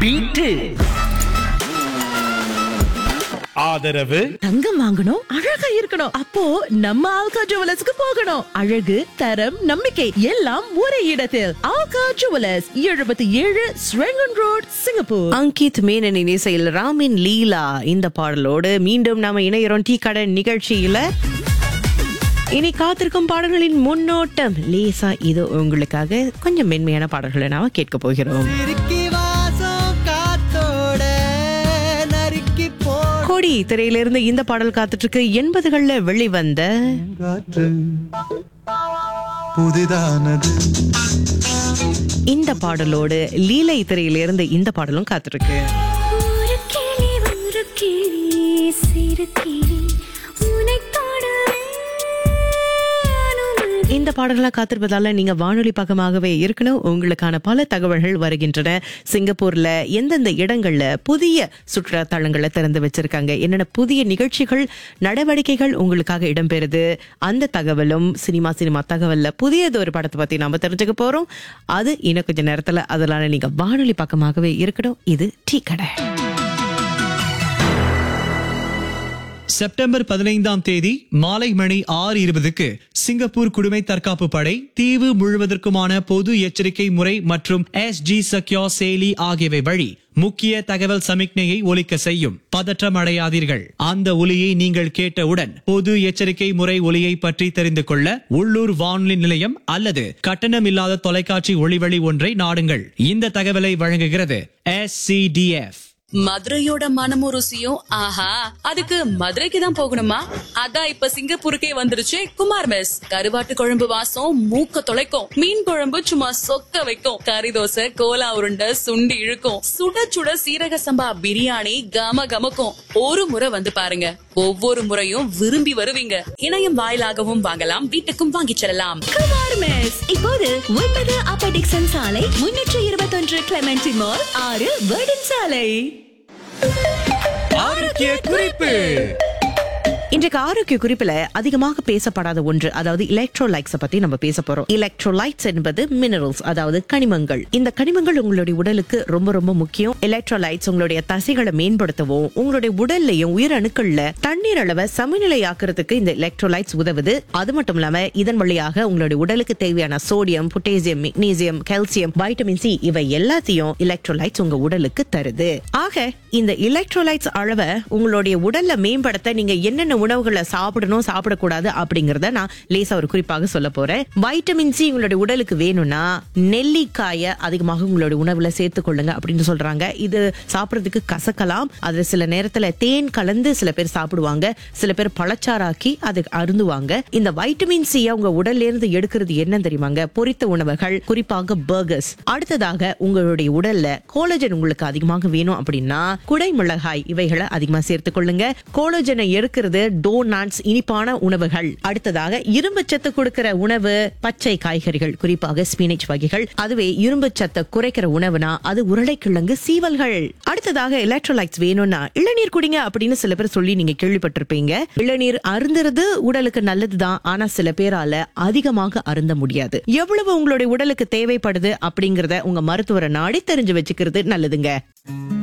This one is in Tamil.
பீட்டு ஆதரவு தங்கம் வாங்கணும் அழகா இருக்கணும் அப்போ நம்ம ஆல்கா ஜுவலர்ஸ்க்கு போகணும் அழகு தரம் நம்பிக்கை எல்லாம் ஒரே இடத்தில் ஆல்கா ஜுவலர்ஸ் எழுபத்தி ஏழு ஸ்ரெங்கன் ரோட் சிங்கப்பூர் அங்கித் மேனனின் இசையில் ராமின் லீலா இந்த பாடலோடு மீண்டும் நாம இணையறோம் டீ கடை நிகழ்ச்சியில இனி காத்திருக்கும் பாடல்களின் முன்னோட்டம் லேசா இது உங்களுக்காக கொஞ்சம் மென்மையான பாடல்களை நாம கேட்க போகிறோம் இறுக்கி வாசம் காத்தோட நறுக்கி போ கொடி திரையிலிருந்து இந்த பாடல் காத்துட்டு இருக்கு எண்பதுகள்ல வெளிவந்த காற்று புதிதானது இந்த பாடலோடு லீலை திரையிலிருந்து இந்த பாடலும் காத்திருக்கு ஒரு கிளி ஒரு கிளி சிறு கிளி உனை தொடவே அனுமதி இந்த பாடல்களை காத்திருப்பதால நீங்க வானொலி பக்கமாகவே இருக்கணும் உங்களுக்கான பல தகவல்கள் வருகின்றன சிங்கப்பூர்ல எந்தெந்த இடங்கள்ல புதிய சுற்றுலா தலங்களை திறந்து வச்சிருக்காங்க என்னென்ன புதிய நிகழ்ச்சிகள் நடவடிக்கைகள் உங்களுக்காக இடம்பெறுது அந்த தகவலும் சினிமா சினிமா தகவல்ல புதியது ஒரு படத்தை பத்தி நாம தெரிஞ்சுக்க போறோம் அது இன்னும் கொஞ்ச நேரத்துல அதனால நீங்க வானொலி பக்கமாகவே இருக்கணும் இது டீ கடை செப்டம்பர் பதினைந்தாம் தேதி மாலை மணி ஆறு இருபதுக்கு சிங்கப்பூர் குடிமை தற்காப்பு படை தீவு முழுவதற்குமான பொது எச்சரிக்கை முறை மற்றும் எஸ் ஜி சக்யோ செயலி ஆகியவை வழி முக்கிய தகவல் சமிக்ஞையை ஒலிக்க செய்யும் பதற்றம் அடையாதீர்கள் அந்த ஒலியை நீங்கள் கேட்டவுடன் பொது எச்சரிக்கை முறை ஒலியை பற்றி தெரிந்து கொள்ள உள்ளூர் வானொலி நிலையம் அல்லது கட்டணமில்லாத தொலைக்காட்சி ஒளிவழி ஒன்றை நாடுங்கள் இந்த தகவலை வழங்குகிறது எஸ் மதுரையோட மனமும் ருசியும் ஆஹா அதுக்கு மதுரைக்கு தான் போகணுமா அதான் இப்ப சிங்கப்பூருக்கே வந்துருச்சு குமார் மெஸ் கருவாட்டு குழம்பு வாசம் மூக்க தொலைக்கும் மீன் குழம்பு சும்மா சொக்க வைக்கும் கறி தோசை கோலா உருண்டை சுண்டி இழுக்கும் சுட சுட சீரக சம்பா பிரியாணி கம கமக்கும் ஒரு முறை வந்து பாருங்க ஒவ்வொரு முறையும் விரும்பி வருவீங்க இணையம் வாயிலாகவும் வாங்கலாம் வீட்டுக்கும் வாங்கிச் செல்லலாம் குமார் மெஸ் இப்போது ஒன்பது அப்ப டிக்சன் சாலை முன்னூற்று இருபத்தொன்று கிளமெண்டி மால் ஆறு வேர்டன் சாலை ஆரோக்கிய குறிப்பு இன்றைக்கு ஆரோக்கிய குறிப்புல அதிகமாக பேசப்படாத ஒன்று அதாவது எலக்ட்ரோலைட்ஸ் பத்தி நம்ம பேச போறோம் எலக்ட்ரோலைட்ஸ் என்பது மினரல்ஸ் அதாவது கனிமங்கள் இந்த கனிமங்கள் உங்களுடைய உடலுக்கு ரொம்ப ரொம்ப முக்கியம் எலக்ட்ரோலைட்ஸ் உங்களுடைய தசைகளை மேம்படுத்தவும் உங்களுடைய உடல்லையும் உயிரணுக்கள்ல தண்ணீர் அளவை சமநிலையாக்குறதுக்கு இந்த எலக்ட்ரோலைட்ஸ் உதவுது அது மட்டும் இல்லாம இதன் வழியாக உங்களுடைய உடலுக்கு தேவையான sodium potassium magnesium calcium vitamin C இவை எல்லாத்தையும் எலக்ட்ரோலைட்ஸ் உங்க உடலுக்கு தருது ஆக இந்த எலக்ட்ரோலைட்ஸ் அளவை உங்களுடைய உடல்ல மேம்படுத்த நீங்க என்னென்ன உணவுகளை சாப்பிடணும் சாப்பிடக்கூடாது அப்படிங்கறத நான் லேசா ஒரு குறிப்பாக சொல்ல போறேன் வைட்டமின் சி உங்களுடைய உடலுக்கு வேணும்னா நெல்லிக்காய அதிகமாக உங்களுடைய உணவுல சேர்த்துக் கொள்ளுங்க அப்படின்னு சொல்றாங்க இது சாப்பிடுறதுக்கு கசக்கலாம் அதுல சில நேரத்துல தேன் கலந்து சில பேர் சாப்பிடுவாங்க சில பேர் பழச்சாராக்கி அது அருந்துவாங்க இந்த வைட்டமின் சி உங்க உடல்ல இருந்து எடுக்கிறது என்ன தெரியுமாங்க பொரித்த உணவுகள் குறிப்பாக பர்கர்ஸ் அடுத்ததாக உங்களுடைய உடல்ல கோலஜன் உங்களுக்கு அதிகமாக வேணும் அப்படின்னா குடை மிளகாய் இவைகளை அதிகமா சேர்த்துக் கொள்ளுங்க கோலஜனை எடுக்கிறது டோனட்ஸ் இனிப்பான உணவுகள் அடுத்ததாக இரும்பு சத்து கொடுக்கிற உணவு பச்சை காய்கறிகள் குறிப்பாக ஸ்பினிச் வகைகள் அதுவே இரும்பு சத்தை குறைக்கிற உணவுனா அது உருளைக்கிழங்கு சீவல்கள் அடுத்ததாக எலக்ட்ரோலைட்ஸ் வேணும்னா இளநீர் குடிங்க அப்படின்னு சில பேர் சொல்லி நீங்க கேள்விப்பட்டிருப்பீங்க இளநீர் அருந்துறது உடலுக்கு நல்லதுதான் ஆனா சில பேரால அதிகமாக அருந்த முடியாது எவ்வளவு உங்களுடைய உடலுக்கு தேவைப்படுது அப்படிங்கறத உங்க மருத்துவரை நாடி தெரிஞ்சு வச்சுக்கிறது நல்லதுங்க